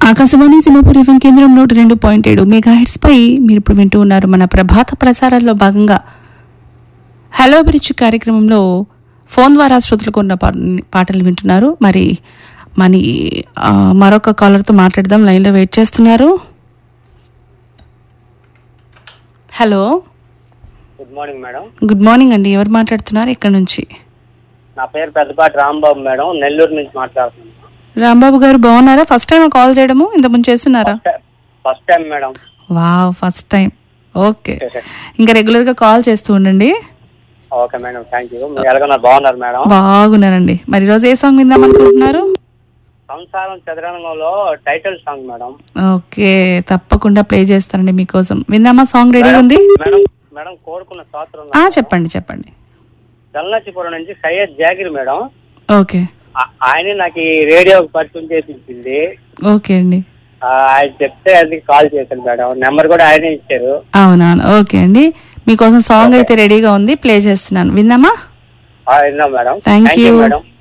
Akashvani Simhapur FM కేంద్రం నూట రెండు పాయింట్ ఏడు మెగా హెడ్స్ పై మీరు ఇప్పుడు వింటూ ఉన్నారు మన ప్రభాత ప్రసారాల్లో భాగంగా హలో అభిరుచి కార్యక్రమంలో ఫోన్ ద్వారా శ్రోతలకు ఉన్న పా- పాటలు వింటున్నారు మరి మరి ఆ, మరొక కాలర్తో మాట్లాడదాం లైన్లో వెయిట్ చేస్తున్నారు hello good morning madam good morning అండి ఎవరు మాట్లాడుతున్నారు ఇక్కడ నుంచి నా పేరు పెద్దపాటి రాంబాబు మేడం నెల్లూరు నుంచి మాట్లాడుతున్నాను రాంబాబు గారు బాగున్నారా ఫస్ట్ టైం కాల్ చేయడము ఇంతకుముందు చేస్తున్నారా first time madam wow first time okay ఇంకా రెగ్యులర్గా కాల్ చేస్తూ ఉండండి ఓకే మేడం థ్యాంక్ యూ మీరు ఎలాగన్నా బాగున్నారు మేడం బాగున్నానండి మరి ఈరోజు ఏ సాంగ్ విందాం అనుకుంటున్నారు సంసారం చదరంగంలో టైటిల్ సాంగ్ మేడం ఓకే తప్పకుండా ప్లే చేస్తానండి మీకోసం విందామా సాంగ్ రెడీ ఉంది మేడం మేడం కోరుకున్న శాస్త్రం ఆ చెప్పండి చెప్పండి చలనచిపురం నుంచి సయ్యద్ జాగిర్ మేడం ఓకే ఆ- ఆయనే నాకు ఈ రేడియో పరిచయం చేసింది ఓకే అండి ఆ, ఆయన చెప్తే అది కాల్ చేశాను మేడం నెంబర్ కూడా ఆయనే ఇచ్చారు అవునవును ఓకే అండి మీకోసం సాంగ్ అయితే రెడీగా ఉంది ప్లే చేస్తున్నాను విందామా ఆ, విన్నాం madam thank thank you you madam